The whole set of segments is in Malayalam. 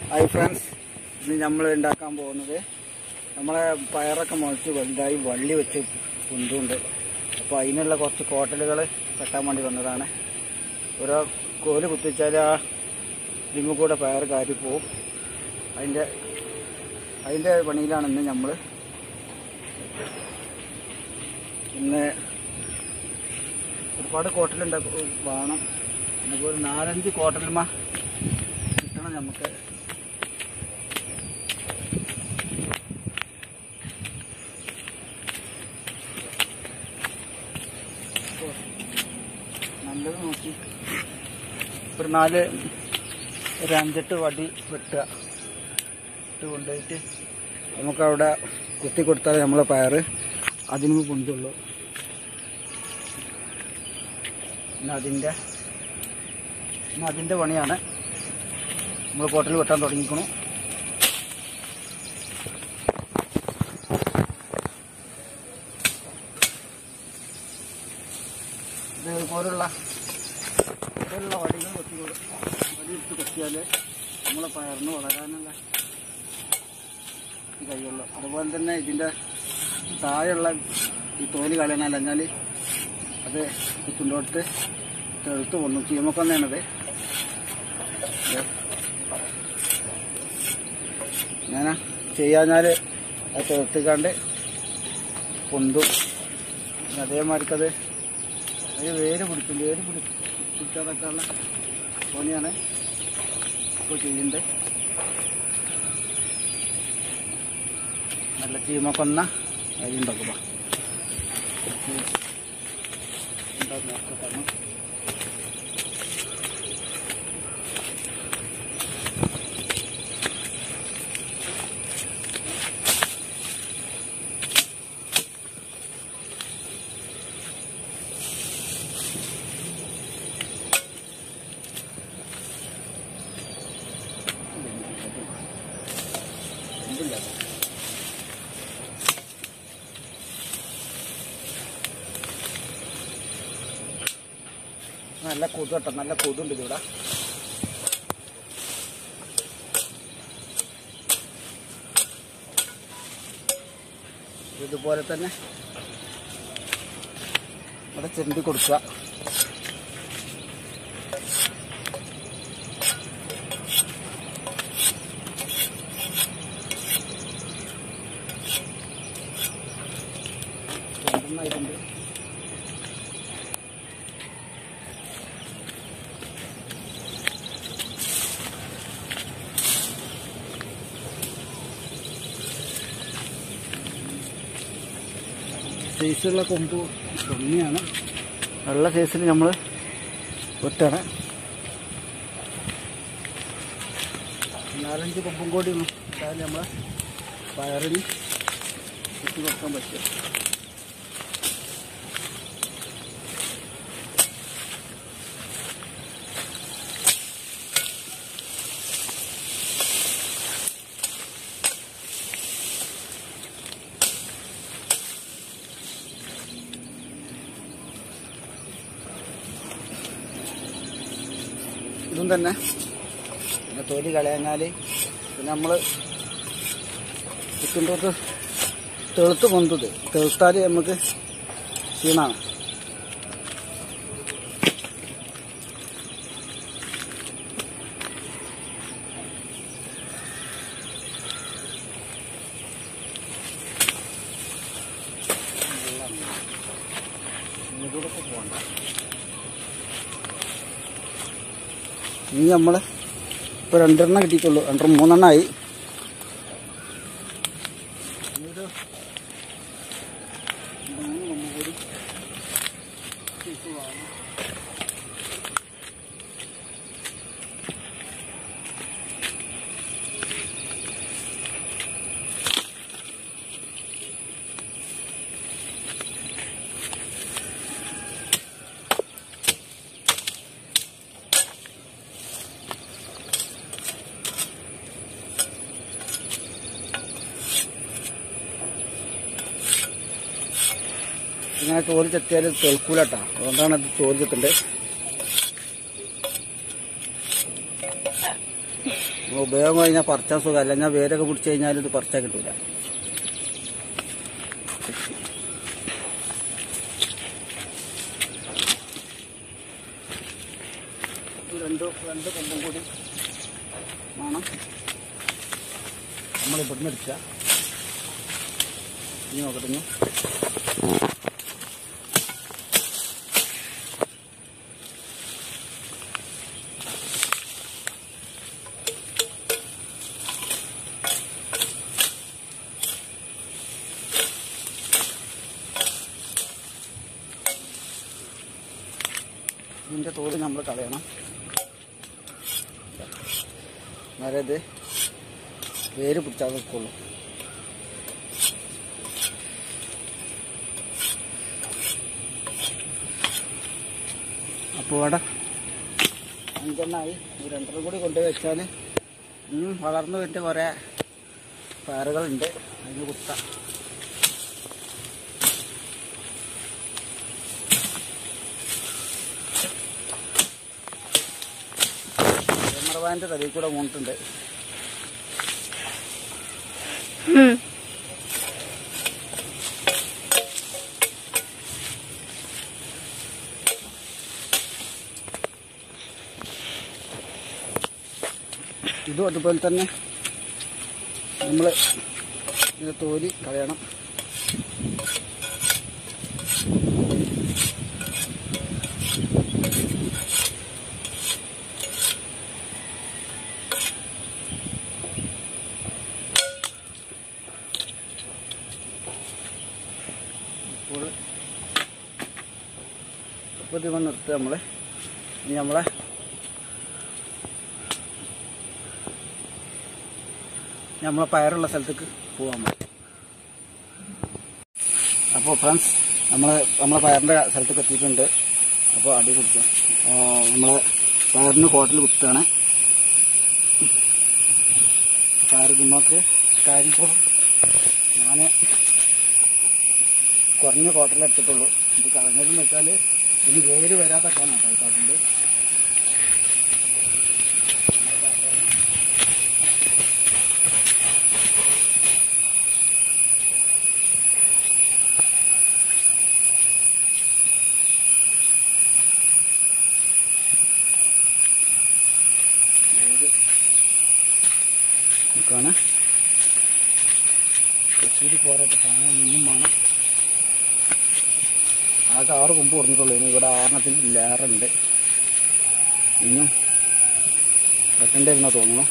ഹായ് ഫ്രണ്ട്സ് ഇന്ന് നമ്മൾ ഉണ്ടാക്കാൻ പോകുന്നത് നമ്മളെ പയറൊക്കെ മുളച്ച് വലുതായി വള്ളി വെച്ച് കുന്തുണ്ട് അപ്പോൾ അതിനുള്ള കുറച്ച് കോട്ടലുകൾ കെട്ടാൻ വേണ്ടി വന്നതാണ് ഓരോ കോല് കുത്തിച്ചാൽ ആ ഇതിമ്മ കൂടെ പയർ കാരി പോവും അതിൻ്റെ അതിൻ്റെ പണിയിലാണ് ഇന്ന് നമ്മൾ ഇന്ന് ഒരുപാട് കോട്ടലുണ്ടാക്കും വേണം നമുക്ക് ഒരു നാലഞ്ച് കോട്ടലുമ കിട്ടണം നമുക്ക് നല്ലത് നോക്കി ഒരു നാല് ഒരു അഞ്ചെട്ട് വടി വെട്ടുക ഇട്ട് കൊണ്ടുപോയിട്ട് നമുക്കവിടെ കുത്തി കൊടുത്താൽ നമ്മളെ പയറ് അതിന് പൊന്തുള്ളൂ പിന്നെ അതിൻ്റെ പിന്നെ അതിൻ്റെ പണിയാണ് നമ്മൾ കോട്ടൽ വെട്ടാൻ തുടങ്ങിക്കണു ഇത് ഇതുപോലുള്ള ഇതുപോലുള്ള വടികൾ കൊത്തി കൊടു- വടി എടുത്ത് കൊത്തിയാൽ നമ്മളെ പയറിന് വളരാനുള്ള ഇത് കഴിയുള്ളൂ അതുപോലെ തന്നെ ഇതിൻ്റെ താഴെയുള്ള ഈ തോല് കളയണം അല്ലെങ്കിൽ അത് കുത്തുണ്ടോട്ട് തെളുത്ത് കൊണ്ടു ചീമക്കൊന്നേണത് ഞാൻ ചെയ്യാഞ്ഞാൽ അത് തെളുത്തിക്കാണ്ട് പൊന്തും പിന്നെ അതേമാതിരിക്കത് അത് വേര് പിടിക്കും വേര് പിടി പിടിക്കാതൊക്കെയുള്ള പണിയാണ് ഇപ്പോൾ ചെയ്യുന്നത് നല്ല ചീമക്കൊന്ന അരി ഉണ്ടാക്കുക നോക്കണം നല്ല കൊതു കേട്ടോ നല്ല കൊതുണ്ട് ഇതിവിടെ ഇതുപോലെ തന്നെ ഇവിടെ ചിരണ്ടി കൊടുക്കുക രണ്ടെണ്ണമായിട്ടുണ്ട് സൈസുള്ള കൊമ്പ് കമ്മിയാണ് നല്ല സൈസിൽ നമ്മൾ വെട്ടാണ് നാലഞ്ച് കൊമ്പും കൂടി ഇട്ടാൽ നമ്മൾ പയറിന് കുത്തി കൊടുക്കാൻ പറ്റും ഇതും തന്നെ പിന്നെ തൊലി കളയാഞ്ഞാൽ പിന്നെ നമ്മൾ കുത്തുണ്ടോത്ത് തെളുത്ത് കൊണ്ടത് തെളുത്താൽ നമുക്ക് ക്ഷീണമാണ് ഇതിലൂടെ പോകണ്ട ഇനി നമ്മൾ ഇപ്പോൾ രണ്ടെണ്ണം കിട്ടിയിട്ടുള്ളൂ രണ്ടെണ്ണം മൂന്നെണ്ണമായി ഇനിയൊരു മൂന്ന് കൊമ്പ് കൂടി ഇട്ട് വാങ്ങാം. ഇങ്ങനെ തോല് ചെത്തിയാൽ തെളുക്കൂലട്ടാ അതുകൊണ്ടാണ് അത് തോല് ചെത്തണ്ടേ ഉപയോഗം കഴിഞ്ഞാൽ പറിച്ചാൽ സുഖം അല്ലെങ്കിൽ വേരൊക്കെ പിടിച്ചു കഴിഞ്ഞാൽ ഇത് പറിച്ചാൽ കിട്ടൂല ഇത് രണ്ട് രണ്ട് കൊമ്പും കൂടി വേണം നമ്മൾ ഇവിടുന്ന് എടുക്കുക ഇനി നോക്കട്ടെ ഇനി. ഇതിന്റെ തോല് നമ്മൾ കളയണം എന്നാലേ ഇത് വേര് പിടിച്ചാൽ നിൽക്കുള്ളൂ അപ്പോൾ ഇവിടെ അഞ്ചെണ്ണായി ഈ രണ്ടെണ്ണം കൂടി കൊണ്ടുപോയി വെച്ചാൽ ഇനിയും വളർന്നു വരുന്ന കുറേ പയറുകളുണ്ട് അതിന് കുത്താം ക്യാമറമാൻ്റെ തലയിൽ കൂടെ പോന്നിട്ടുണ്ട് ഉം. ഇതും അതുപോലെ തന്നെ നമ്മൾ ഇത് തോലി കളയണം ഇപ്പോൾ ഇപ്പോൾ ഇത് നിർത്തുക നമ്മൾ ഇനി നമ്മളെ നമ്മളെ പയറുള്ള സ്ഥലത്തേക്ക് പോകാൻ പറ്റും അപ്പോൾ ഫ്രണ്ട്സ് നമ്മൾ നമ്മളെ പയറിൻ്റെ സ്ഥലത്തേക്ക് എത്തിയിട്ടുണ്ട് അപ്പോൾ അടി കുടിക്കാം നമ്മൾ പയറിന് കോട്ടിൽ കുത്തുകയാണ് പയർ നമുക്ക് കാര്യം ഇപ്പോൾ ഞാൻ കുറഞ്ഞ കോട്ടലേ എടുത്തിട്ടുള്ളൂ ഇത് കളഞ്ഞതെന്ന് വെച്ചാൽ ഇതിന് വേര് വരാതൊക്കെയാണ് കേട്ടോ ഈ കാട്ടിൻ്റെ വേര് നോക്കാണ് കച്ചൂരി പോരാത്ത സാധനം ഇനിയും വേണം ആകെ ആറ് കൊമ്പ് കുറഞ്ഞിട്ടുള്ളൂ ഇനി ഇവിടെ ആറെണ്ണത്തിന് ലേറുണ്ട് ഇനിയും വെട്ടേണ്ടി വരുന്ന തോന്നുന്നു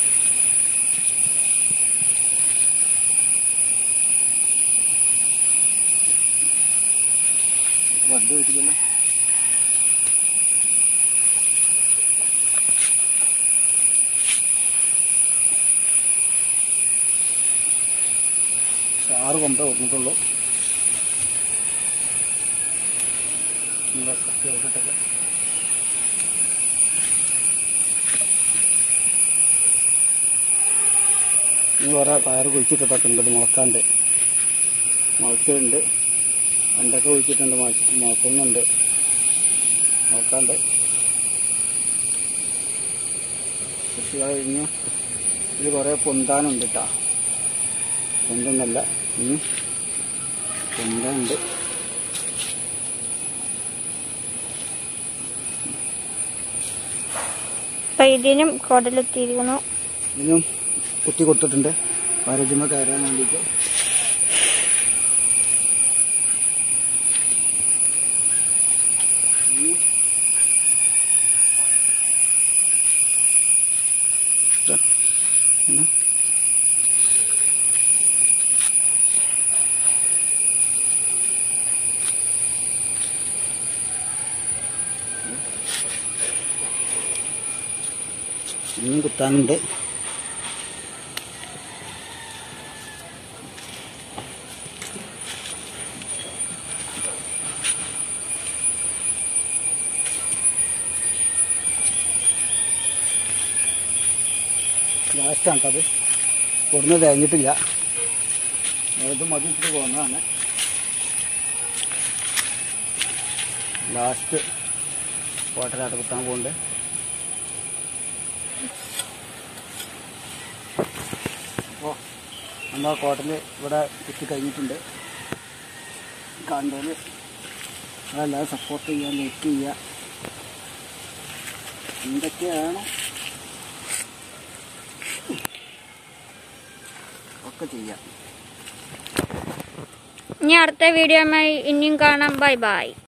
വണ്ട് വെച്ചിട്ടില്ല ആറ് കൊമ്പേ കുറഞ്ഞിട്ടുള്ളൂ നമ്മളെ കത്തി വെച്ചിട്ടൊക്കെ ഇനി വേറെ പയർ കുഴിച്ചിട്ടൊക്കെ ഉണ്ട് ഇത് മുളക്കാണ്ട് മുളച്ചുണ്ട് പണ്ടൊക്കെ കുഴിച്ചിട്ടുണ്ട് മുളച്ച് മുളക്കുന്നുണ്ട് മുളക്കാണ്ട് കൃഷി കഴിഞ്ഞു ഇത് കുറേ പൊന്താനുണ്ട് കേട്ടോ പൊന്തൊന്നല്ല ഇനി പൊന്താനുണ്ട് അപ്പൊ ഇതിനും കുടലെത്തിയിരിക്കുന്നു ഇതിനും കുത്തി കൊടുത്തിട്ടുണ്ട് ആരോഗ്യമ കയറാൻ വേണ്ടിയിട്ട് ഇനി ഇതാ, ഇങ്ങനെ. ഇനിയും കുത്താനുണ്ട് ലാസ്റ്റാണ് കേട്ടോ അത് കൊടുന്ന് തേഞ്ഞിട്ടില്ല ഇത് മതി ഇട്ടിട്ട് പോകുന്നതാണ് ലാസ്റ്റ് വാട്ടറായിട്ട് കുത്താൻ പോകുന്നുണ്ട് നമ്മൾ കോട്ടൽ ഇവിടെ കുത്തി കഴിഞ്ഞിട്ടുണ്ട് കണ്ടോല് അതെല്ലാം സപ്പോർട്ട് ചെയ്യാൻ വെയിറ്റ് ചെയ്യുക എന്തൊക്കെയാണ് ഒക്കെ ചെയ്യാം ഇനി അടുത്ത വീഡിയോയുമായി ഇനിയും കാണാം ബൈ ബൈ